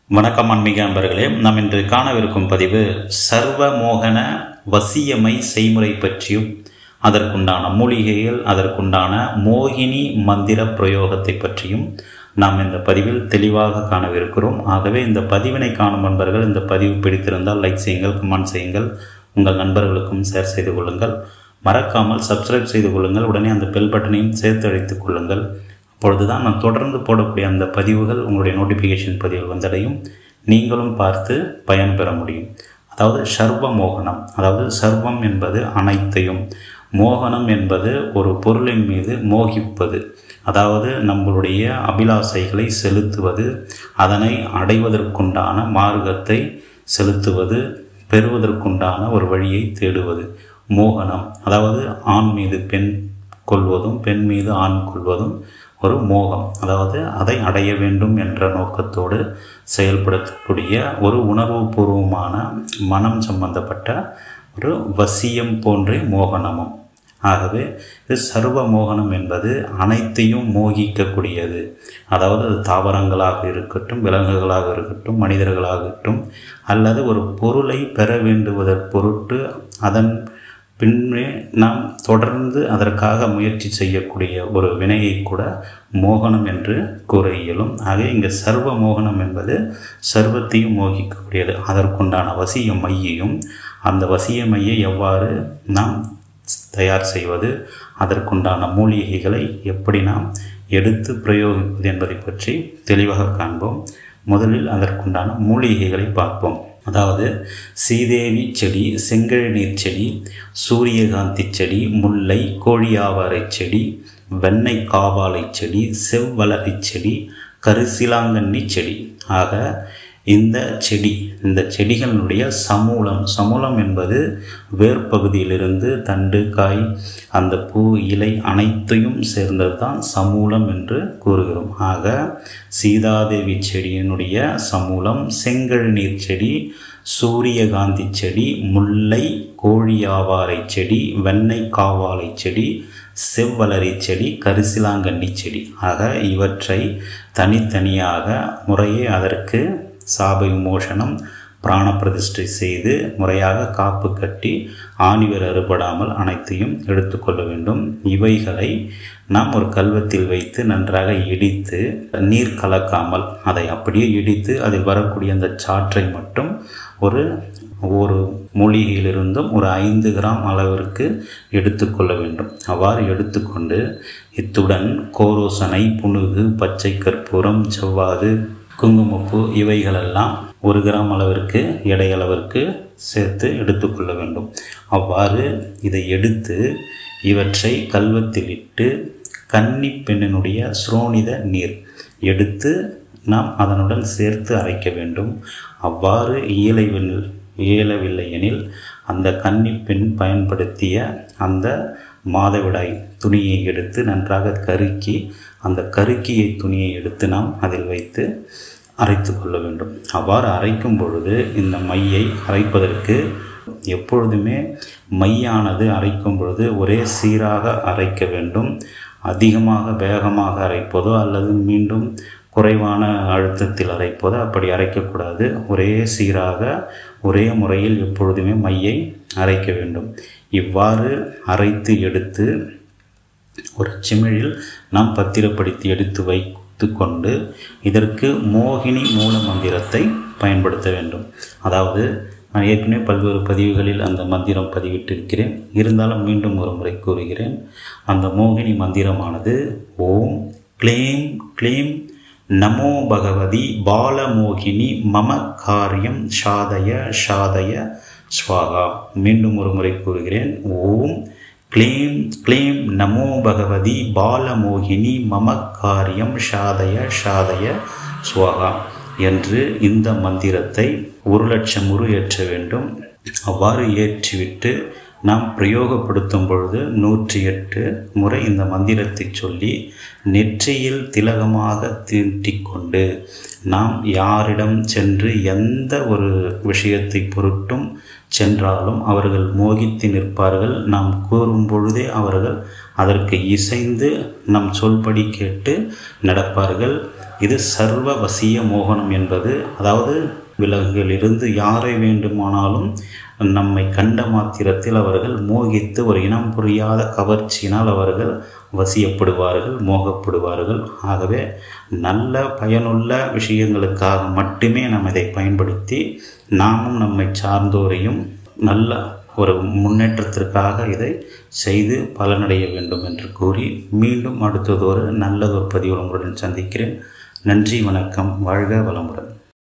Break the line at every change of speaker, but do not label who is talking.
வணக்கம் ஆன்மீக அன்பர்களே நாம் இன்று காணவிருக்கும் பதிவு சர்வ மோகன வசியமை செய்முறை பற்றியும் அதற்குண்டான மூலிகைகள் அதற்குண்டான மோகினி மந்திர பிரயோகத்தை பற்றியும் நாம் இந்த பதிவில் தெளிவாக காணவிருக்கிறோம் ஆகவே இந்த பதிவினை காணும் நண்பர்கள் இந்த பதிவு பிடித்திருந்தால் லைக் செய்யுங்கள் கமெண்ட் செய்யுங்கள் உங்கள் நண்பர்களுக்கும் ஷேர் செய்து கொள்ளுங்கள் மறக்காமல் சப்ஸ்கிரைப் செய்து கொள்ளுங்கள் உடனே அந்த பெல் பட்டனையும் சேர்த்து அழைத்துக் கொள்ளுங்கள் அப்பொழுது தான் நான் தொடர்ந்து போடக்கூடிய அந்த பதிவுகள் உங்களுடைய நோட்டிஃபிகேஷன் பதிவுகள் வந்தடையும் நீங்களும் பார்த்து பயன்பெற முடியும் அதாவது சர்வ மோகனம் அதாவது சர்வம் என்பது அனைத்தையும் மோகனம் என்பது ஒரு பொருளின் மீது மோகிப்பது அதாவது நம்மளுடைய அபிலாசைகளை செலுத்துவது அதனை அடைவதற்குண்டான மார்க்கத்தை செலுத்துவது பெறுவதற்குண்டான ஒரு வழியை தேடுவது மோகனம் அதாவது ஆண் மீது பெண் கொள்வதும் பெண் மீது ஆண் கொள்வதும் ஒரு மோகம் அதாவது அதை அடைய வேண்டும் என்ற நோக்கத்தோடு செயல்படக்கூடிய ஒரு உணர்வுபூர்வமான மனம் சம்பந்தப்பட்ட ஒரு வசியம் போன்றே மோகனமும் ஆகவே இது சர்வ மோகனம் என்பது அனைத்தையும் மோகிக்கக்கூடியது அதாவது அது தாவரங்களாக இருக்கட்டும் விலங்குகளாக இருக்கட்டும் மனிதர்களாகட்டும் அல்லது ஒரு பொருளை பெற வேண்டுவதற் பொருட்டு அதன் பின்னே நாம் தொடர்ந்து அதற்காக முயற்சி செய்யக்கூடிய ஒரு வினையை கூட மோகனம் என்று கூற இயலும் ஆக இங்கே சர்வ மோகனம் என்பது சர்வத்தையும் மோகிக்கக்கூடியது அதற்குண்டான வசிய மையையும் அந்த வசிய மையை எவ்வாறு நாம் தயார் செய்வது அதற்குண்டான மூலிகைகளை எப்படி நாம் எடுத்து பிரயோகிப்பது என்பதை பற்றி தெளிவாக காண்போம் முதலில் அதற்குண்டான மூலிகைகளை பார்ப்போம் அதாவது சீதேவி செடி செங்கழநீர் செடி சூரியகாந்தி செடி முல்லை கோழியாவாரை செடி வெண்ணெய் காவாலை செடி செவ்வளரி செடி கரிசிலாங்கண்ணி செடி ஆக இந்த செடி இந்த செடிகளினுடைய சமூலம் சமூலம் என்பது வேர்பகுதியிலிருந்து தண்டு காய் அந்த பூ இலை அனைத்தையும் சேர்ந்தது தான் சமூலம் என்று கூறுகிறோம் ஆக சீதாதேவி செடியினுடைய சமூலம் செங்கழுநீர் செடி சூரியகாந்தி செடி முல்லை கோழியாவாரை செடி வெண்ணெய் காவாலை செடி செவ்வளரி செடி கரிசிலாங்கண்ணி செடி ஆக இவற்றை தனித்தனியாக முறையே அதற்கு சாப விமோசனம் பிராண பிரதிஷ்டை செய்து முறையாக காப்பு கட்டி ஆணிவர் அறுபடாமல் அனைத்தையும் எடுத்துக்கொள்ள வேண்டும் இவைகளை நாம் ஒரு கல்வத்தில் வைத்து நன்றாக இடித்து நீர் கலக்காமல் அதை அப்படியே இடித்து அதில் வரக்கூடிய அந்த சாற்றை மட்டும் ஒரு ஒரு மூலிகையிலிருந்தும் ஒரு ஐந்து கிராம் அளவிற்கு எடுத்துக்கொள்ள வேண்டும் அவ்வாறு எடுத்துக்கொண்டு இத்துடன் கோரோசனை புணுகு பச்சை கற்பூரம் செவ்வாது குங்குமப்பூ இவைகளெல்லாம் ஒரு கிராம் அளவிற்கு எடை அளவிற்கு சேர்த்து எடுத்துக்கொள்ள வேண்டும் அவ்வாறு இதை எடுத்து இவற்றை கல்வத்தில் இட்டு கன்னி பெண்ணினுடைய சுரோனித நீர் எடுத்து நாம் அதனுடன் சேர்த்து அரைக்க வேண்டும் அவ்வாறு இயலவில்லை இயலவில்லை எனில் அந்த கன்னி பெண் பயன்படுத்திய அந்த மாதவிடாய் துணியை எடுத்து நன்றாக கருக்கி அந்த கருக்கிய துணியை எடுத்து நாம் அதில் வைத்து அரைத்து கொள்ள வேண்டும் அவ்வாறு அரைக்கும் பொழுது இந்த மையை அரைப்பதற்கு எப்பொழுதுமே மையானது அரைக்கும் பொழுது ஒரே சீராக அரைக்க வேண்டும் அதிகமாக வேகமாக அரைப்பதோ அல்லது மீண்டும் குறைவான அழுத்தத்தில் அரைப்பதோ அப்படி அரைக்கக்கூடாது ஒரே சீராக ஒரே முறையில் எப்பொழுதுமே மையை அரைக்க வேண்டும் இவ்வாறு அரைத்து எடுத்து ஒரு சிமிழில் நாம் பத்திரப்படுத்தி எடுத்து வைத்து கொண்டு இதற்கு மோகினி மூல மந்திரத்தை பயன்படுத்த வேண்டும் அதாவது நான் ஏற்கனவே பல்வேறு பதிவுகளில் அந்த மந்திரம் பதிவிட்டிருக்கிறேன் இருந்தாலும் மீண்டும் ஒரு முறை கூறுகிறேன் அந்த மோகினி மந்திரமானது ஓம் க்ளீம் க்ளீம் நமோ பகவதி பாலமோகினி மம காரியம் ஷாதய ஷாதய ஸ்வாகா மீண்டும் ஒரு முறை கூறுகிறேன் ஓம் க்ளீம் க்ளீம் நமோ பகவதி பாலமோகினி மம காரியம் ஷாதய ஷாதய ஸ்வாகா என்று இந்த மந்திரத்தை ஒரு லட்சம் முறு ஏற்ற வேண்டும் அவ்வாறு ஏற்றிவிட்டு நாம் பிரயோகப்படுத்தும் பொழுது நூற்றி எட்டு முறை இந்த மந்திரத்தை சொல்லி நெற்றியில் திலகமாக தீட்டிக்கொண்டு நாம் யாரிடம் சென்று எந்த ஒரு விஷயத்தை பொருட்டும் சென்றாலும் அவர்கள் மோகித்து நிற்பார்கள் நாம் கூறும் பொழுதே அவர்கள் அதற்கு இசைந்து நம் சொல்படி கேட்டு நடப்பார்கள் இது சர்வ வசிய மோகனம் என்பது அதாவது விலங்குகளிலிருந்து யாரை வேண்டுமானாலும் நம்மை கண்ட மாத்திரத்தில் அவர்கள் மோகித்து ஒரு இனம் புரியாத கவர்ச்சியினால் அவர்கள் வசியப்படுவார்கள் மோகப்படுவார்கள் ஆகவே நல்ல பயனுள்ள விஷயங்களுக்காக மட்டுமே நாம் இதை பயன்படுத்தி நாமும் நம்மை சார்ந்தோரையும் நல்ல ஒரு முன்னேற்றத்திற்காக இதை செய்து பலனடைய வேண்டும் என்று கூறி மீண்டும் அடுத்ததொரு நல்லதொரு பதிவு உங்களுடன் சந்திக்கிறேன் நன்றி வணக்கம் வாழ்க வளமுடன்